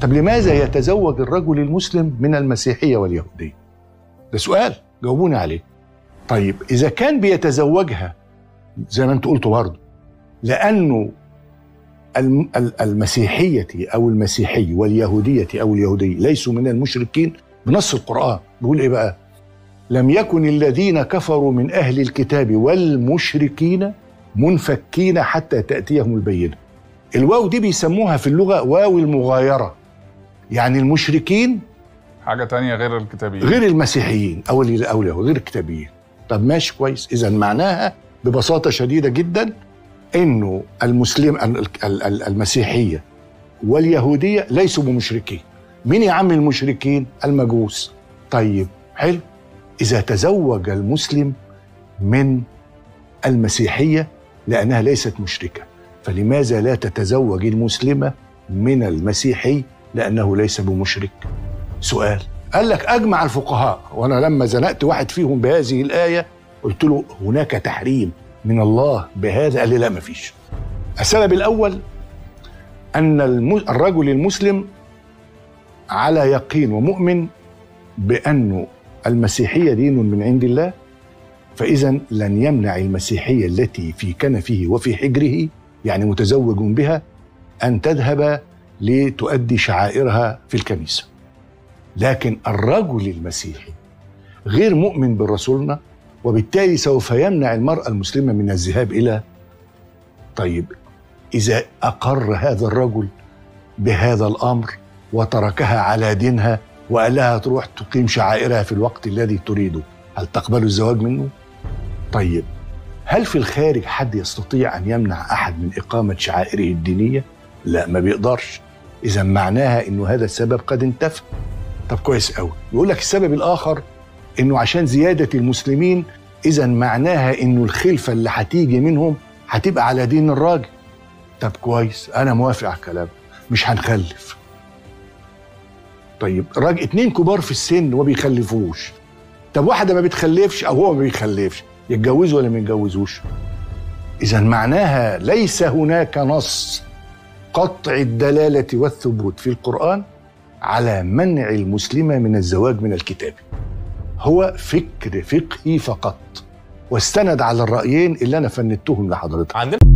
طب لماذا يتزوج الرجل المسلم من المسيحيه واليهوديه ده سؤال جاوبوني عليه طيب اذا كان بيتزوجها زي ما انت قلت برضه لانه الم- ال- المسيحيه او المسيحي واليهوديه او اليهودي ليسوا من المشركين بنص القران بيقول ايه بقى لم يكن الذين كفروا من اهل الكتاب والمشركين منفكين حتى تاتيهم البينه الواو دي بيسموها في اللغه واو المغايره يعني المشركين حاجه تانية غير الكتابيين غير المسيحيين او ال- او اليهود غير الكتابيين طب ماشي كويس اذا معناها ببساطه شديده جدا انه المسلم ال- ال- ال- المسيحيه واليهوديه ليسوا بمشركين مين يا عم المشركين المجوس طيب حلو اذا تزوج المسلم من المسيحيه لانها ليست مشركه فلماذا لا تتزوج المسلمه من المسيحي لانه ليس بمشرك سؤال قال لك اجمع الفقهاء وانا لما زنقت واحد فيهم بهذه الايه قلت له هناك تحريم من الله بهذا قال لي لا مفيش السبب الاول ان الم- الرجل المسلم على يقين ومؤمن بانه المسيحيه دين من عند الله فاذا لن يمنع المسيحيه التي في كنفه وفي حجره يعني متزوج بها ان تذهب لتؤدي شعائرها في الكنيسه لكن الرجل المسيحي غير مؤمن برسولنا وبالتالي سوف يمنع المرأة المسلمة من الذهاب إلى طيب إذا أقر هذا الرجل بهذا الأمر وتركها على دينها وقال لها تروح تقيم شعائرها في الوقت الذي تريده هل تقبل الزواج منه؟ طيب هل في الخارج حد يستطيع أن يمنع أحد من إقامة شعائره الدينية؟ لا ما بيقدرش إذا معناها إنه هذا السبب قد انتفى طب كويس قوي يقول لك السبب الاخر انه عشان زياده المسلمين اذا معناها انه الخلفه اللي هتيجي منهم هتبقى على دين الراجل طب كويس انا موافق على الكلام مش هنخلف طيب راجل اتنين كبار في السن وما بيخلفوش طب واحده ما بتخلفش او هو ما بيخلفش يتجوزوا ولا ما يتجوزوش اذا معناها ليس هناك نص قطع الدلاله والثبوت في القران على منع المسلمة من الزواج من الكتاب هو فكر فقهي فقط واستند على الرأيين اللي أنا فندتهم لحضرتك عندنا